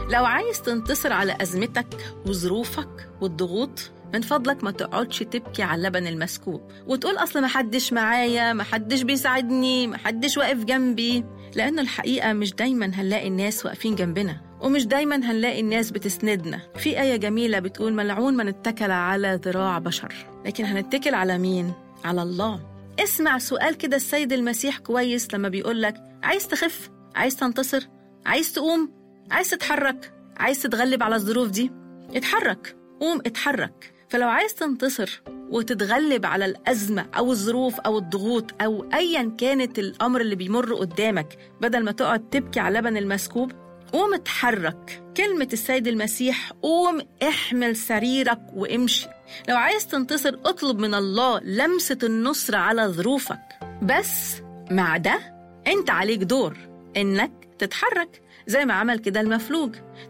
لو عايز تنتصر على أزمتك وظروفك والضغوط من فضلك ما تقعدش تبكي على اللبن المسكوب وتقول أصل ما حدش معايا ما حدش بيساعدني ما حدش واقف جنبي لأن الحقيقة مش دايما هنلاقي الناس واقفين جنبنا ومش دايما هنلاقي الناس بتسندنا في آية جميلة بتقول ملعون من اتكل على ذراع بشر لكن هنتكل على مين؟ على الله اسمع سؤال كده السيد المسيح كويس لما بيقول لك عايز تخف عايز تنتصر عايز تقوم عايز تتحرك عايز تتغلب على الظروف دي اتحرك قوم اتحرك فلو عايز تنتصر وتتغلب على الأزمة أو الظروف أو الضغوط أو أيا كانت الأمر اللي بيمر قدامك بدل ما تقعد تبكي على لبن المسكوب قوم اتحرك كلمة السيد المسيح قوم احمل سريرك وامشي لو عايز تنتصر اطلب من الله لمسة النصر على ظروفك بس مع ده انت عليك دور انك تتحرك زي ما عمل كده المفلوج